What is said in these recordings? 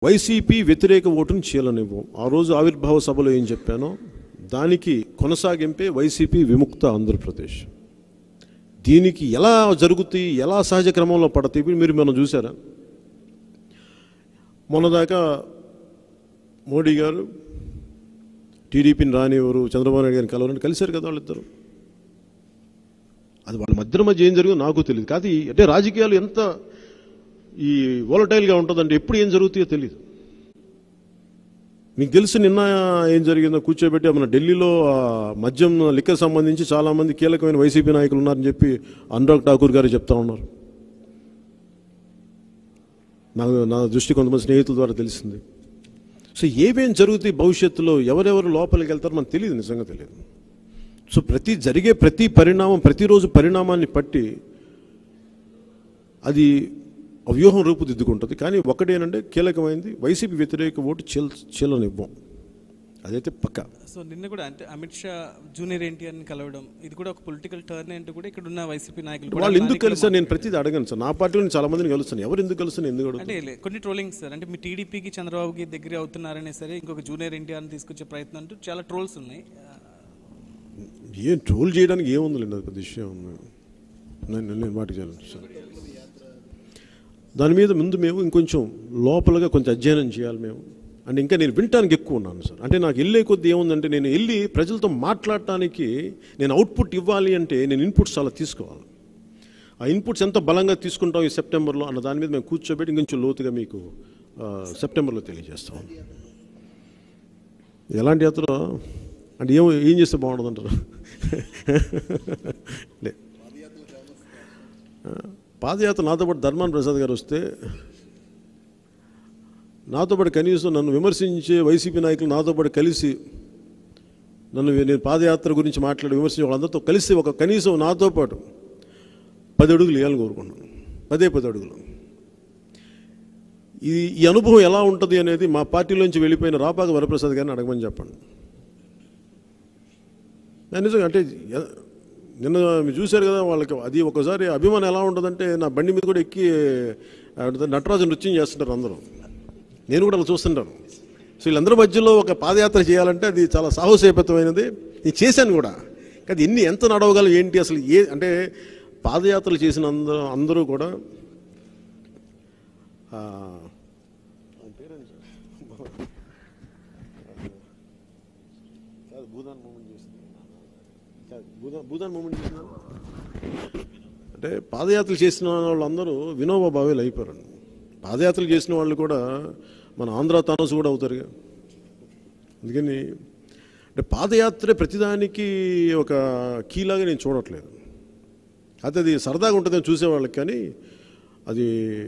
YCP వ్యతిరేక ఓటును చీలనివ్వం ఆ రోజు ఆవిర్భావ సభలో ఏం చెప్పానో దానికి కొనసాగింపే వైసీపీ విముక్త ఆంధ్రప్రదేశ్ దీనికి ఎలా జరుగుతాయి ఎలా సహజ క్రమంలో పడతాయి ఇప్పుడు మీరు మనం చూసారా మొన్నదాకా మోడీ గారు టీడీపీని రానివ్వరు చంద్రబాబు నాయుడు గారిని కలవరని కలిశారు కదా వాళ్ళిద్దరు అది వాళ్ళ మధ్య మధ్య ఏం జరిగిందో నాకు తెలియదు కాదు ఈ- అంటే రాజకీయాలు ఎంత ఈ వోలటైల్గా ఉంటుందంటే ఎప్పుడు ఏం జరుగుతాయో తెలియదు మీకు తెలుసు నిన్న ఏం జరిగిందో కూర్చోబెట్టి మన ఢిల్లీలో ఆ మద్యం లిక్కర్ సంబంధించి చాలామంది కీలకమైన వైసీపీ నాయకులు ఉన్నారని చెప్పి అనురాగ్ ఠాకూర్ గారు చెప్తా ఉన్నారు నాకు నా దృష్టి కొంతమంది స్నేహితుల ద్వారా తెలిసింది సో ఏమేం జరుగుతాయి భవిష్యత్తులో ఎవరెవరు లోపలికి వెళ్తారో మనకు తెలియదు నిజంగా తెలియదు సో ప్రతి జరిగే ప్రతి పరిణామం ప్రతిరోజు పరిణామాన్ని పట్టి అది ఆ వ్యూహం రూపుదిద్దుకుంటుంది కానీ ఒకటేనంటే కీలకమైంది వైసీపీ వ్యతిరేక ఓటు చీల చీలనివ్వం అదైతే పక్క సో నిన్న కూడా అంటే అమిత్ షా జూనియర్ ఎన్టీఆర్ని కలవడం ఇది కూడా ఒక పొలిటికల్ టర్న్ అంటూ కూడా ఇక్కడ ఉన్న వైసీపీ నాయకులు కూడా వాళ్ళు ఎందుకు స్థానికులు కలిసారు నేను ప్రతిదీ అడగను సార్ నా పార్టీలో నేను చాలా మందిని కలుస్తాను ఎవరు ఎందుకు కలుస్తాను ఎందుకు అడుగుతాను అంటే లే- కొన్ని ట్రోలింగ్స్ సార్ అంటే మీ టీడీపీకి చంద్రబాబుకి దగ్గర అవుతున్నారనే సరే ఇంకొక జూనియర్ ఎన్టీఆర్ని తీసుకొచ్చే ప్రయత్నం అంటూ చాలా ట్రోల్స్ ఉన్నాయి ఏం ట్రోల్ చేయడానికి ఏముందిలేండి అది పెద్ద విషయం నేను నేను వాటికి చేయను సార్ దాని మీద ముందు మేము ఇంకొంచెం లోపలగా కొంచెం అధ్యయనం చేయాలి మేము అంటే ఇంకా నేను వినటానికి ఎక్కువ ఉన్నాను సార్ అంటే నాకు వెళ్ళే కొద్ది ఏముందంటే నేను వెళ్ళి ప్రజలతో మాట్లాడటానికి నేను అవుట్పుట్ ఇవ్వాలి అంటే నేను ఇన్పుట్స్ చాలా తీసుకోవాలి ఆ ఇన్పుట్స్ ఎంత బలంగా తీసుకుంటాం ఈ సెప్టెంబర్లో అన్న దాని మీద మేము కూర్చోబెట్టి ఇంకొంచెం లోతుగా మీకు ఆ, సెప్టెంబర్లో తెలియజేస్తాం ఎలాంటి యాత్ర అంటే ఏం ఏం చేస్తే బాగుంటుంది అంటారు లే పాదయాత్ర నాతో పాటు ధర్మాన్ ప్రసాద్ గారు వస్తే నాతో పాటు కనీసం నన్ను విమర్శించే వైసీపీ నాయకులు నాతో పాటు కలిసి నన్ను నేను పాదయాత్ర గురించి మాట్లాడి విమర్శించే వాళ్ళందరితో కలిసి ఒక కనీసం నాతో పాటు పది అడుగులు వేయాలని కోరుకున్నాను పదే పది అడుగులు ఈ ఈ అనుభవం ఎలా ఉంటుంది అనేది మా పార్టీలోంచి వెళ్ళిపోయిన రాపాక వరప్రసాద్ గారిని అడగమని చెప్పండి నేను నిజంగా అంటే ఎ- నిన్న మీరు చూశారు కదా వాళ్ళకి అది ఒకసారి అభిమానం ఎలా ఉంటుందంటే నా బండి మీద కూడా ఎక్కి ఆ, నటరాజు నృత్యం చేస్తుంటారు అందరూ నేను కూడా అలా చూస్తుంటాను సో వీళ్ళందరి మధ్యలో ఒక పాదయాత్ర చేయాలంటే అది చాలా సాహసోపేతమైనది నేను చేశాను కూడా కానీ ఎన్ని ఎంత నడవగలం ఏంటి అసలు ఏ అంటే పాదయాత్రలు చేసిన అందరూ అందరూ కూడా ఆ, ఆయన పేరేంటి సార్? కాదు, భూదాన్ మూమెంట్ చేసింది కాదు, భూదాన్ భూదాన్ మూమెంట్ చేసిన అంటే పాదయాత్రలు చేసిన వాళ్ళందరూ వినోబా భావేలు అయిపోయారండి పాదయాత్రలు చేసిన వాళ్ళు కూడా మన ఆంధ్ర తానస్ కూడా అవుతారుగా అందుకని అంటే పాదయాత్రే ప్రతిదానికి ఒక కీలాగా నేను చూడట్లేదు అయితే అది సరదాగా ఉంటుందని చూసేవాళ్ళకి కానీ అది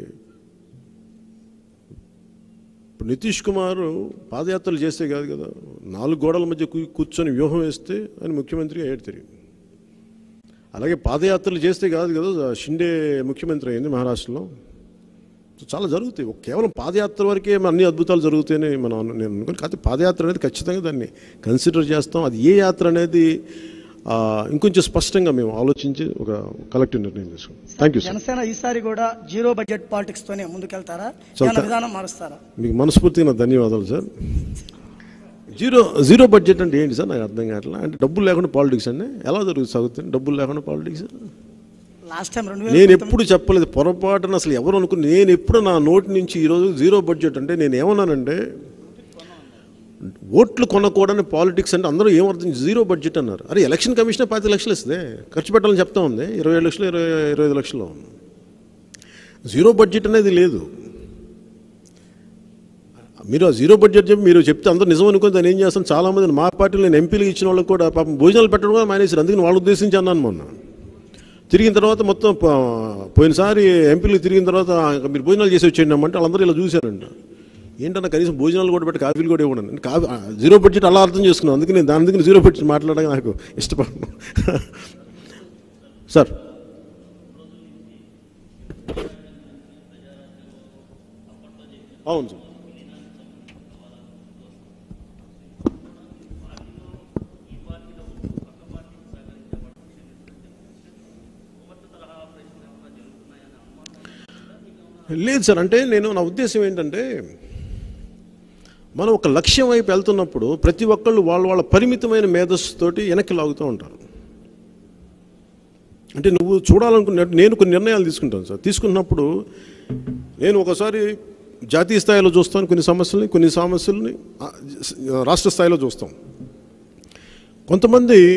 ఇప్పుడు నితీష్ కుమార్ పాదయాత్రలు చేస్తే కాదు కదా నాలుగు గోడల మధ్య కూ- కూర్చొని వ్యూహం వేస్తే ఆయన ముఖ్యమంత్రిగా అయ్యాడు తిరిగి అలాగే పాదయాత్రలు చేస్తే కాదు కదా షిండే ముఖ్యమంత్రి అయింది మహారాష్ట్రలో సో చాలా జరుగుతాయి ఒక కేవలం పాదయాత్ర వరకే మన అన్ని అద్భుతాలు జరుగుతాయని మనం అను- నేను అనుకుని కాకపోతే పాదయాత్ర అనేది ఖచ్చితంగా దాన్ని కన్సిడర్ చేస్తాం అది ఏ యాత్ర అనేది ఆ, ఇంకొంచెం స్పష్టంగా మేము ఆలోచించి ఒక కలెక్టివ్ నిర్ణయం తీసుకుంటాం థ్యాంక్ యూ సార్ జనసేన ఈసారి కూడా జీరో బడ్జెట్ పాలిటిక్స్ తోనే ముందుకెళ్తారా చాలా ఏమైనా విధానం మారుస్తారా మీకు మనస్ఫూర్తిగా నా ధన్యవాదాలు సార్ జీరో జీరో బడ్జెట్ అంటే ఏంటి సార్ నాకు అర్థం కావట్లేదు అంటే డబ్బులు లేకుండా పాలిటిక్స్ అండి ఎలా జరుగుతుంది సాగుతుంది డబ్బులు లేకుండా పాలిటిక్స్ లాస్ట్ టైం రెండు నేను వేల ఎప్పుడు చెప్పలేదు పొరపాటున అసలు ఎవరు అనుకుని నేను ఎప్పుడు నా నోటి నుంచి ఈరోజు జీరో బడ్జెట్ అంటే నేను ఏమన్నానంటే ఓట్లు కొనకూడని పాలిటిక్స్ అంటే అందరూ ఏమర్థం జీరో బడ్జెట్ అన్నారు అరే ఎలక్షన్ కమిషనే పాతి లక్షలు ఇస్తుంది ఖర్చు పెట్టాలని చెప్తా ఉంది ఇరవై ఏడు లక్షలు ఇరవై ఇరవై ఐదు లక్షలు జీరో బడ్జెట్ అనేది లేదు మీరు ఆ జీరో బడ్జెట్ చెప్పి మీరు చెప్తే అందరూ నిజం అనుకుని దాన్ని ఏం చేస్తాను చాలామంది మా పార్టీలో నేను ఎంపీలు ఇచ్చిన వాళ్ళకి కూడా పాపం భోజనాలు పెట్టడం కూడా మానేసారు అందుకని వాళ్ళు ఉద్దేశించి అన్నాను మొన్న తిరిగిన తర్వాత మొత్తం ప- పోయినసారి ఎంపీలు తిరిగిన తర్వాత "ఆ, మీరు భోజనాలు చేసి వచ్చేయండి అమ్మంటే వాళ్ళందరూ ఇలా చూశారంట ఏంటన్నా కనీసం భోజనాలు కూడా పెట్టి కాఫీలు కూడా ఇవ్వడం నేను కాఫీ ఆ, జీరో బడ్జెట్ అలా అర్థం చేసుకున్నాను అందుకని దాని అందుకని జీరో బడ్జెట్ మాట్లాడడానికి నాకు ఇష్టపడను సార్ అవును సార్ లేదు సార్ అంటే నేను నా ఉద్దేశం ఏంటంటే మనం ఒక లక్ష్యం వైపు వెళ్తున్నప్పుడు ప్రతి ఒక్కళ్ళు వాళ్ళ వాళ్ళ పరిమితమైన మేధస్సుతోటి వెనక్కి లాగుతూ ఉంటారు అంటే నువ్వు చూడాలనుకున్నట్టు నేను కొన్ని నిర్ణయాలు తీసుకుంటాను సార్ తీసుకున్నప్పుడు నేను ఒకసారి జాతీయ స్థాయిలో చూస్తాను కొన్ని సమస్యల్ని కొన్ని సమస్యల్ని ఆ, రాష్ట్ర స్థాయిలో చూస్తాం కొంతమంది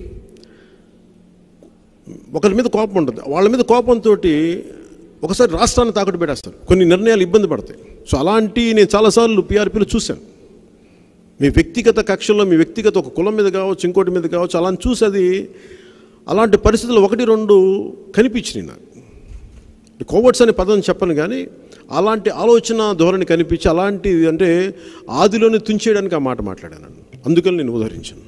ఒకరి మీద కోపం ఉంటుంది వాళ్ళ మీద కోపంతో ఒకసారి రాష్ట్రాన్ని తాకట్టు పెట్టేస్తారు కొన్ని నిర్ణయాలు ఇబ్బంది పడతాయి సో అలాంటి నేను చాలాసార్లు పీఆర్పీలో చూశాను మీ వ్యక్తిగత కక్షల్లో మీ వ్యక్తిగత ఒక కులం మీద కావచ్చు ఇంకోటి మీద కావచ్చు అలా చూసి అది అలాంటి పరిస్థితులు ఒకటి రెండు కనిపించినాయి నాకు కోవర్ట్స్ అనే పదం చెప్పను కానీ అలాంటి ఆలోచన ధోరణి కనిపించి అలాంటి అంటే ఆదిలోనే తుంచేయడానికి ఆ మాట మాట్లాడాను అందుకని నేను ఉదహరించాను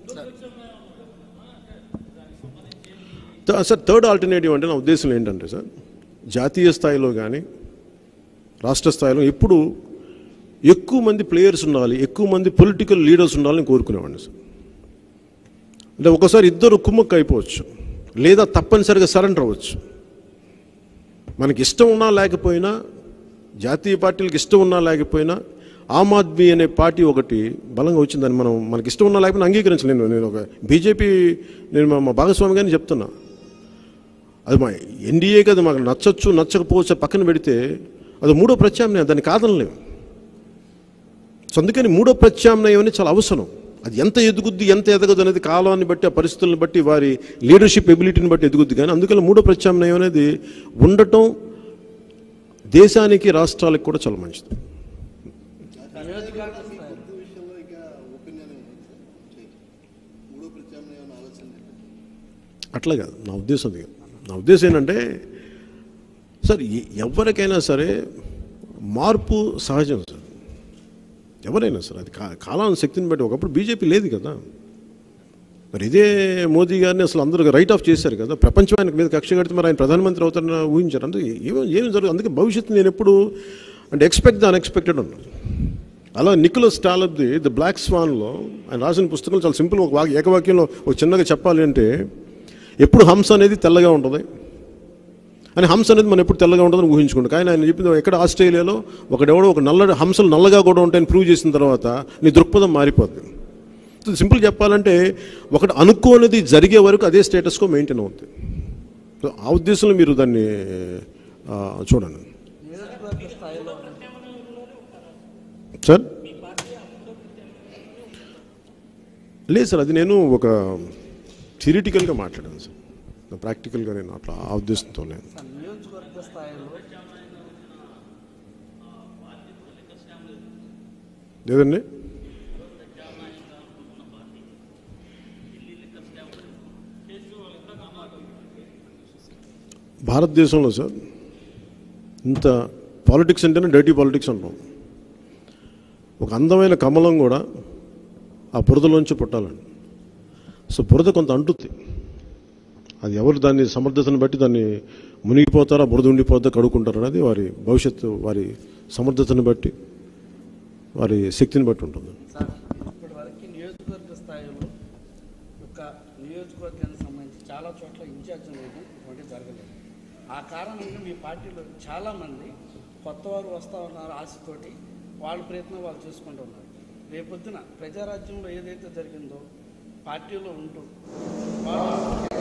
త- సార్ థర్డ్ ఆల్టర్నేటివ్ అంటే నా ఉద్దేశం ఏంటంటే సార్ జాతీయ స్థాయిలో కానీ రాష్ట్ర స్థాయిలో ఎప్పుడు ఎక్కువ మంది ప్లేయర్స్ ఉండాలి ఎక్కువ మంది పొలిటికల్ లీడర్స్ ఉండాలని కోరుకునేవాడిని సార్ అంటే ఒకసారి ఇద్దరు కుమ్మక్క అయిపోవచ్చు లేదా తప్పనిసరిగా సరెండర్ అవ్వచ్చు మనకి ఇష్టం ఉన్నా లేకపోయినా జాతీయ పార్టీలకు ఇష్టం ఉన్నా లేకపోయినా ఆమ్ ఆద్మీ అనే పార్టీ ఒకటి బలంగా వచ్చిందని మనం మనకి ఇష్టం ఉన్నా లేకపోయినా అంగీకరించలేను నేను ఒక బీజేపీ నేను మా- మా భాగస్వామి కానీ చెప్తున్నా అది మా ఎన్డీఏకి అది మాకు నచ్చచ్చు నచ్చకపోవచ్చు పక్కన పెడితే అది మూడో ప్రత్యామ్నాయం దాన్ని కాదనలేము సో అందుకని మూడో ప్రత్యామ్నాయం అనేది చాలా అవసరం అది ఎంత ఎదుగుద్ది ఎంత ఎదగదు అనేది కాలాన్ని బట్టి ఆ పరిస్థితులను బట్టి వారి లీడర్షిప్ ఎబిలిటీని బట్టి ఎదుగుద్ది కానీ అందుకని మూడో ప్రత్యామ్నాయం అనేది ఉండటం దేశానికి రాష్ట్రాలకు కూడా చాలా మంచిది విషయంలో ఇక ఒపీనియన్ మూడో ప్రత్యామ్నాయం ఆలోచన లేదు. అట్లా కాదు నా ఉద్దేశం అది కాదు నా ఉద్దేశం ఏంటంటే సార్ ఎ- ఎవరికైనా సరే మార్పు సహజం సార్ ఎవరైనా సార్ అది కా కాలాన్ని శక్తిని బట్టి ఒకప్పుడు బీజేపీ లేదు కదా మరి ఇదే మోదీ గారిని అసలు అందరూ రైట్ ఆఫ్ చేశారు కదా ప్రపంచం ఆయనకు మీద కక్ష కడితే మరి ఆయన ప్రధానమంత్రి అవుతారని ఊహించారు అంటే ఏమో ఏమి జరగదు అందుకే భవిష్యత్తు నేను ఎప్పుడు అంటే ఎక్స్పెక్ట్ ద అన్ఎక్స్పెక్టెడ్ ఉన్నాను అలా నికోలస్ టాలబ్ది ద బ్లాక్ స్వాన్లో ఆయన రాసిన పుస్తకం చాలా సింపుల్ ఒక వాక్య ఏకవాక్యంలో ఒక చిన్నగా చెప్పాలి అంటే ఎప్పుడు హంస అనేది తెల్లగా ఉంటుంది అని హంస అనేది మనం ఎప్పుడు తెల్లగా ఉంటుందని ఊహించుకుంటాం కానీ ఆయన చెప్పింది ఎక్కడ ఆస్ట్రేలియాలో ఒకడెవడో ఒక నల్ల హంసలు నల్లగా కూడా ఉంటాయని ప్రూవ్ చేసిన తర్వాత నీ దృక్పథం మారిపోతుంది సో సింపుల్ చెప్పాలంటే ఒకటి అనుకోనిది జరిగే వరకు అదే స్టేటస్కో మెయింటైన్ అవుతుంది సో ఆ ఉద్దేశంలో మీరు దాన్ని ఆ, చూడండి సార్ లేదు సార్ అది నేను ఒక థిరిటికల్గా మాట్లాడాను సార్ ప్రాక్టికల్గా నేను అట్లా ఆ ఉద్దేశంతో లేదు నియోజకవర్గ స్థాయిలో లేదండి భారతదేశంలో సార్ ఇంత పాలిటిక్స్ అంటేనే డర్టీ పాలిటిక్స్ అంటాం ఒక అందమైన కమలం కూడా ఆ బురదలోంచి పుట్టాలండి సో బురద కొంత అంటుద్ది అది ఎవరు దాన్ని సమర్థతను బట్టి దాన్ని మునిగిపోతారా బురద ఉండిపోతా కడుక్కుంటారు అనేది వారి భవిష్యత్తు వారి సమర్థతను బట్టి వారి శక్తిని బట్టి ఉంటుంది సార్ ఇప్పటి వరకు నియోజకవర్గ స్థాయిలో ఒక నియోజకవర్గానికి సంబంధించి చాలా చోట్ల ఇన్ఛార్జ్ అనేది ఇటువంటి జరగలేదు ఆ కారణంగా మీ పార్టీలో చాలామంది కొత్త వారు వస్తూ ఉన్నారు ఆశతోటి వాళ్ళ ప్రయత్నం వాళ్ళు చేసుకుంటూ ఉన్నారు రేపొద్దున ప్రజారాజ్యంలో ఏదైతే జరిగిందో పార్టీలో ఉంటూ వాళ్ళు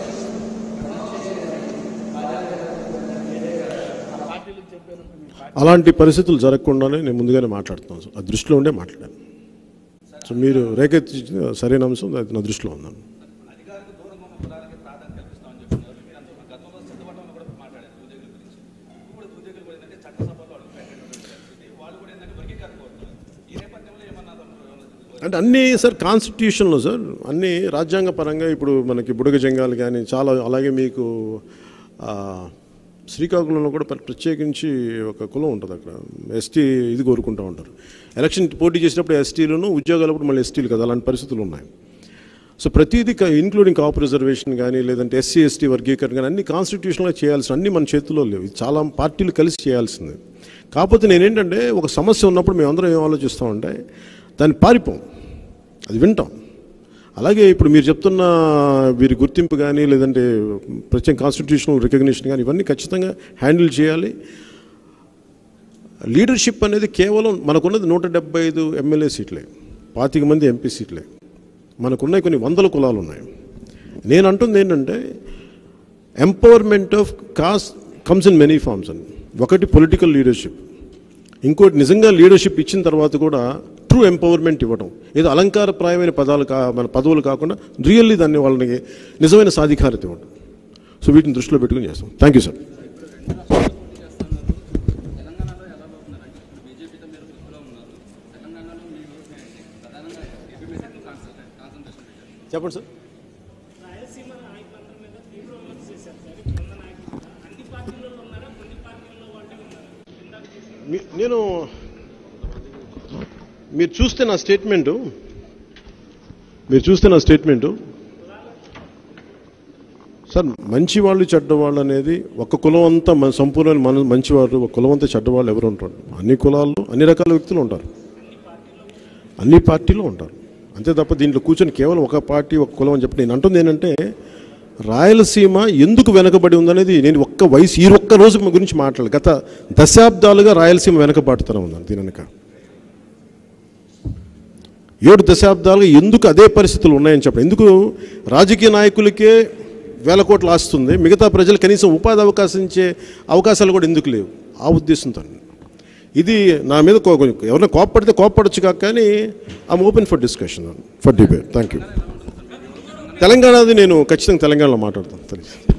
ఆ పార్టీలకు చెప్పినప్పుడు మీ పార్టీ అలాంటి పరిస్థితులు జరగకుండానే నేను ముందుగానే మాట్లాడుతున్నాను సార్ ఆ దృష్టిలో ఉండే మాట్లాడాను సో మీరు రేకెత్తించిన సరైన అంశం అది నా దృష్టిలో ఉందండి అధికారికి దూరంగా ఉన్న కులాలకి ప్రాధాన్యత కల్పిస్తామని చెప్తున్నారు మీరు అంత గతంలో సిద్ధపడమని కూడా మాట్లాడారు ఉద్యోగుల గురించి ఇప్పుడు ఉద్యోగులు కూడా ఏంటంటే చట్టసభలో అడుగు పెట్టేటువంటి పరిస్థితి వాళ్ళు కూడా ఏంటంటే వర్గీకరణ కోరుతున్నారు ఈ నేపథ్యంలో ఏమన్నా తమరు ఏమన్నా అంటే అన్నీ సార్ కాన్స్టిట్యూషన్లో సార్ అన్నీ రాజ్యాంగ పరంగా ఇప్పుడు మనకి బుడగ జంగాలు కానీ చాలా అలాగే మీకు ఆ, శ్రీకాకుళంలో కూడా ప్ర- ప్రత్యేకించి ఒక కులం ఉంటుంది అక్కడ ఎస్టీ ఇది కోరుకుంటూ ఉంటారు ఎలక్షన్ పోటీ చేసినప్పుడు ఎస్టీలను ఉద్యోగాలప్పుడు మళ్ళీ ఎస్టీలు కదా అలాంటి పరిస్థితులు ఉన్నాయి సో ప్రతిదీ ఇంక్లూడింగ్ కాప్ రిజర్వేషన్ కానీ లేదంటే ఎస్సీ ఎస్టీ వర్గీకరణ కానీ అన్ని కాన్స్టిట్యూషన్లో చేయాల్సిన అన్ని మన చేతుల్లో లేవు ఇది చాలా పార్టీలు కలిసి చేయాల్సిందే కాకపోతే నేనేంటంటే ఒక సమస్య ఉన్నప్పుడు మేమందరం ఏం ఆలోచిస్తామంటే దాన్ని పారిపోం అది వింటాం అలాగే ఇప్పుడు మీరు చెప్తున్న వీరి గుర్తింపు కానీ లేదంటే ప్రత్యేక కాన్స్టిట్యూషనల్ రికగ్నిషన్ కానీ ఇవన్నీ ఖచ్చితంగా హ్యాండిల్ చేయాలి లీడర్షిప్ అనేది కేవలం మనకున్నది నూట డెబ్బై ఐదు ఎమ్మెల్యే సీట్లే పాతిక మంది ఎంపీ సీట్లే మనకున్నాయి కొన్ని వందల కులాలు ఉన్నాయి నేను అంటుంది ఏంటంటే empowerment of cause comes in many forms అని ఒకటి పొలిటికల్ లీడర్షిప్ ఇంకోటి నిజంగా లీడర్షిప్ ఇచ్చిన తర్వాత కూడా ట్రూ ఎంపవర్మెంట్ ఇవ్వడం ఏదో అలంకారప్రాయమైన పదాలు కా మన పదవులు కాకుండా రియల్లీ దాన్ని వాళ్ళకి నిజమైన సాధికారత ఇవ్వడం సో వీటిని దృష్టిలో పెట్టుకుని చేస్తాం థ్యాంక్ యూ సార్ తెలంగాణలో ఎలా పోతున్నారంటే ఇప్పుడు బీజేపీతో మీరు గుర్తులో ఉన్నారు తెలంగాణలో మీరు ప్రధానంగా ఏపీ మీద ఎక్కువ కాన్సన్ట్రేట్ కాన్సన్ట్రేషన్ పెట్టారు చెప్పండి సార్ రాయలసీమ నాయకులందరి మీద తీవ్ర విమర్శ చేశారు సార్ ఇప్పుడున్న నాయకులు కూడా. అన్ని పార్టీలలో ఉన్నారా కొన్ని పార్టీల్లో వాళ్ళే ఉన్నారా ఇందాక చేసిన మీ- నేను మీరు చూస్తే నా స్టేట్మెంటు మీరు చూస్తే నా స్టేట్మెంటు సార్ మంచివాళ్ళు చెడ్డవాళ్ళు అనేది ఒక కులం అంతా మన సంపూర్ణ మన మంచివాళ్ళు ఒక కులం అంతా చెడ్డవాళ్ళు ఎవరు ఉంటారు అన్ని కులాల్లో అన్ని రకాల వ్యక్తులు ఉంటారు అన్ని పార్టీలో ఉంటారు అంతే తప్ప దీంట్లో కూర్చొని కేవలం ఒక పార్టీ ఒక కులం అని చెప్పి నేను అంటుంది ఏంటంటే రాయలసీమ ఎందుకు వెనకబడి ఉందనేది నేను ఒక్క వయసు ఈ ఒక్క రోజు గురించి మాట్లాడాలి గత దశాబ్దాలుగా రాయలసీమ వెనకబాటుతనం ఉందని దీని వెనక ఏడు దశాబ్దాలుగా ఎందుకు అదే పరిస్థితులు ఉన్నాయని చెప్పండి ఎందుకు రాజకీయ నాయకులకే వేల కోట్లు ఆస్తుంది మిగతా ప్రజలు కనీసం ఉపాధి అవకాశం ఇచ్చే అవకాశాలు కూడా ఎందుకు లేవు ఆ ఉద్దేశంతో ఇది నా మీద కో- కొంచెం ఎవరైనా కోప్పడితే కోప్పడచ్చు కాక కానీ I'm open for discussion for debate thank you తెలంగాణది నేను ఖచ్చితంగా తెలంగాణలో మాట్లాడతాను తెలియదు